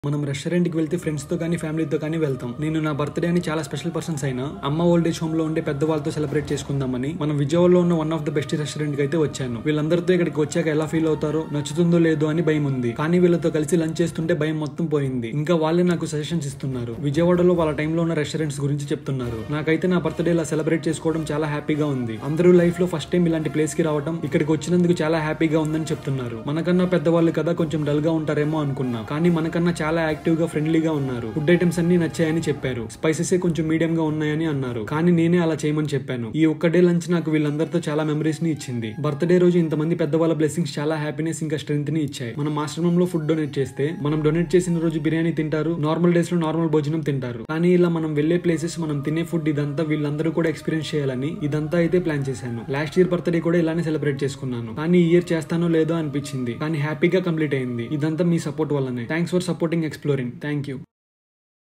మనం రెస్టారెంట్ కి వెళ్తే ఫ్రెండ్స్ తో కానీ ఫ్యామిలీతో కానీ వెళ్తాం నేను నా బర్త్డే అని చాలా స్పెషల్ పర్సన్స్ అయినా అమ్మ ఓల్డ్ ఏజ్ హోమ్ లో ఉండే పెద్ద వాళ్ళతో సెలబ్రేట్ చేసుకుందామని మనం విజయవాడలో ఉన్న one of the best restaurant కి అయితే వచ్చాను వీళ్ళందరితో ఇక్కడికి వచ్చాక ఎలా ఫీల్ అవుతారో నచ్చుతుందో లేదో అని భయం ఉంది కానీ వీళ్ళతో కలిసి లంచ్ చేస్తుంటే భయం మొత్తం పోయింది ఇంకా వాళ్ళే నాకు సజెషన్స్ ఇస్తున్నారు విజయవాడలో వాళ్ళ టైంలో ఉన్న రెస్టారెంట్స్ గురించి చెప్తున్నారు నాకైతే నా బర్త్డే ఇలా సెలబ్రేట్ చేసుకోవడం చాలా హ్యాపీగా ఉంది అందరూ లైఫ్ లో ఫస్ట్ టైం ఇలాంటి ప్లేస్ కి రావడం ఇక్కడికి వచ్చినందుకు చాలా హ్యాపీగా ఉందని చెప్తున్నారు మనకన్నా పెద్దవాళ్ళు కదా కొంచెం డల్ గా ఉంటారేమో అనుకున్నా కానీ మనకన్నా చాలా యాక్టివ్ గా ఫ్రెండ్లీగా ఉన్నారు ఫుడ్ ఐటమ్స్ అన్ని నచ్చాయని చెప్పారు స్పైసెస్ కొంచెం మీడియం గా ఉన్నాయని అన్నారు కానీ నేనే అలా చేయమని చెప్పాను ఈ ఒక్క డే లంచ్ నాకు వీళ్ళందరితో చాలా మెమరీస్ ని ఇచ్చింది బర్త్డే రోజు ఇంతమంది పెద్దవాళ్ళ బ్లెస్సింగ్స్ చాలా హ్యాపీనెస్ ఇంకా స్ట్రెంత్ ని ఇచ్చాయి మనం ఆశ్రమంలో ఫుడ్ డొనేట్ చేస్తే మనం డొనేట్ చేసిన రోజు బిర్యానీ తింటారు నార్మల్ డేస్ లో నార్మల్ భోజనం తింటారు కానీ ఇలా మనం వెళ్లే ప్లేసెస్ మనం తినే ఫుడ్ ఇదంతా వీళ్ళందరూ కూడా ఎక్స్పీరియన్స్ చేయాలని ఇదంతా అయితే ప్లాన్ చేశాను లాస్ట్ ఇయర్ బర్త్డే కూడా ఇలానే సెలబ్రేట్ చేసుకున్నాను కానీ ఈ ఇయర్ చేస్తానో లేదో అనిపించింది కానీ హ్యాపీగా కంప్లీట్ అయింది ఇదంతా మీ సపోర్ట్ వల్లనే thanks for supporting exploring thank you